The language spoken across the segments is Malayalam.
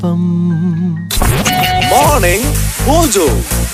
FM Morning Mojo.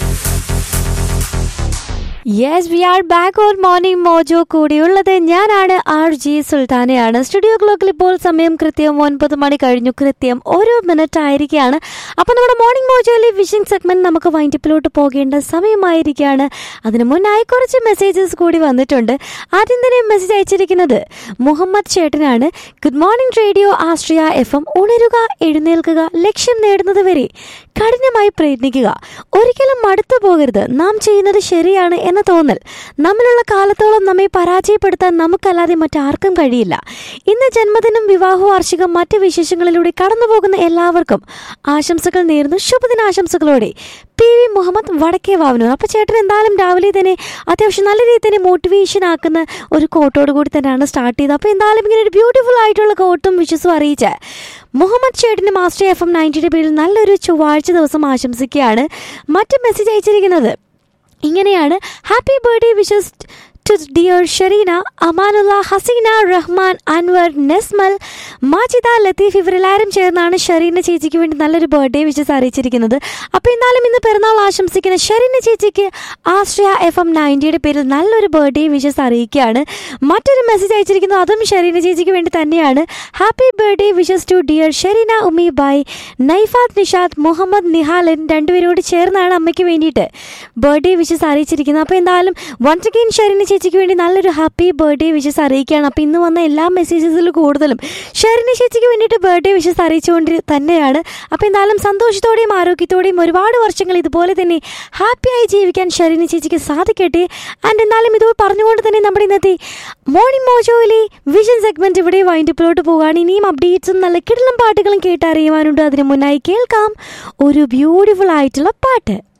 Yes we are back on morning mojo കൂടിയുള്ളത് ഞാനാണ് ആർ ജി സുൽത്താനയാണ് സ്റ്റുഡിയോ ക്ലോക്കിൽ ഇപ്പോൾ സമയം കൃത്യം ഒൻപത് മണി കഴിഞ്ഞു കൃത്യം ഒരു മിനിറ്റ് ആയിരിക്കുകയാണ് അപ്പോൾ നമ്മുടെ മോർണിംഗ് മോജോയിലെ വിഷിംഗ് സെഗ്മെന്റ് നമുക്ക് വൈൻഡപ്പിലോട്ട് പോകേണ്ട സമയമായിരിക്കുകയാണ് അതിന് മുന്നായി കുറച്ച് മെസ്സേജസ് കൂടി വന്നിട്ടുണ്ട് ആദ്യം തന്നെ മെസ്സേജ് അയച്ചിരിക്കുന്നത് മുഹമ്മദ് ചേട്ടനാണ് good morning radio Ashraya F M ഉണരുക എഴുന്നേൽക്കുക ലക്ഷ്യം നേടുന്നത് വരെ കഠിനമായി പ്രയത്നിക്കുക ഒരിക്കലും മടുത്തു പോകരുത് നാം ചെയ്യുന്നത് ശരിയാണ് എന്ന തോന്നൽ നമ്മളുള്ള കാലത്തോളം നമ്മെ പരാജയപ്പെടുത്താൻ നമുക്കല്ലാതെ മറ്റാർക്കും കഴിയില്ല ഇന്ന് ജന്മദിനം വിവാഹ വാർഷികം മറ്റ് വിശേഷങ്ങളിലൂടെ കടന്നുപോകുന്ന എല്ലാവർക്കും ആശംസകൾ നേരുന്നു ശുഭദിനാശംസകളോടെ പി വി മുഹമ്മദ് വടക്കേ വാവനൂർ അപ്പോൾ ചേട്ടൻ എന്തായാലും രാവിലെ തന്നെ അത്യാവശ്യം നല്ല രീതിയിൽ തന്നെ മോട്ടിവേഷൻ ആക്കുന്ന ഒരു കോട്ടോട് കൂടി തന്നെയാണ് സ്റ്റാർട്ട് ചെയ്തത് അപ്പോൾ എന്തായാലും ഇങ്ങനെ ഒരു ബ്യൂട്ടിഫുൾ ആയിട്ടുള്ള കോട്ടും വിശ്വസും അറിയിച്ച് മുഹമ്മദ് ചേട്ടന് മാസ്റ്റർ എഫ് എം നയൻറ്റിയുടെ പേരിൽ നല്ലൊരു ചൊവ്വാഴ്ച ദിവസം ആശംസിക്കുകയാണ് മറ്റ് മെസ്സേജ് അയച്ചിരിക്കുന്നത് ഇങ്ങനെയാണ് happy birthday wishes to dear Shereena Amanulla Haseena Rahman Anwar Nesmal Majida Latheef ഇവരെല്ലാവരും ചേർന്നാണ് ഷെറീന ചേച്ചിക്ക് വേണ്ടി നല്ലൊരു ബർത്ത്ഡേ വിഷസ് അറിയിച്ചിരിക്കുന്നത് അപ്പോൾ എന്നാലും ഇന്ന് പിറന്നാൾ ആശംസിക്കുന്ന ഷെറീന ചേച്ചിക്ക് ആശ്രയ എഫ് എം നയൻറ്റിയുടെ പേരിൽ നല്ലൊരു ബർത്ത്ഡേ വിഷസ് അറിയിക്കുകയാണ് മറ്റൊരു മെസ്സേജ് അയച്ചിരിക്കുന്നത് അതും ഷെറീന ചേച്ചിക്ക് വേണ്ടി തന്നെയാണ് happy birthday wishes to dear Shereena ഉമി ബായ് നൈഫാത്ത് നിഷാദ് മുഹമ്മദ് നിഹാലൻ രണ്ടുപേരോട് ചേർന്നാണ് അമ്മയ്ക്ക് വേണ്ടിയിട്ട് ബർത്ത്ഡേ വിഷസ് അറിയിച്ചിരിക്കുന്നത് അപ്പോൾ എന്തായാലും വൺസ് അഗെയിൻ ഷെറിന് ചേച്ചിക്ക് വേണ്ടി നല്ലൊരു ഹാപ്പി ബർത്ത്ഡേ വിഷസ് അറിയിക്കുകയാണ് അപ്പോൾ ഇന്ന് വന്ന എല്ലാ മെസ്സേജസിലും കൂടുതലും ഷെറിന് ചേച്ചിക്ക് വേണ്ടിയിട്ട് ബർത്ത്ഡേ വിഷസ് അറിയിച്ചുകൊണ്ട് തന്നെയാണ് അപ്പോൾ എന്തായാലും സന്തോഷത്തോടെയും ആരോഗ്യത്തോടെയും ഒരുപാട് വർഷങ്ങൾ ഇതുപോലെ തന്നെ ഹാപ്പിയായി ജീവിക്കാൻ ഷെറിന് ചേച്ചിക്ക് സാധിക്കട്ടെ ആൻഡ് എന്നാലും ഇത് പറഞ്ഞുകൊണ്ട് തന്നെ നമ്മുടെ ഇന്നത്തെ മോർണിംഗ് മോജോയിലെ വിഷൻ സെഗ്മെന്റ് ഇവിടെ വൈൻഡപ്പിലോട്ട് പോവുകയാണ് ഇനിയും അപ്ഡേറ്റ്സും നല്ല കിടലും പാട്ടുകളും കേട്ടറിയുവാനുണ്ട് അതിന് മുന്നായി കേൾക്കാം ഒരു ബ്യൂട്ടിഫുൾ ആയിട്ടുള്ള പാട്ട്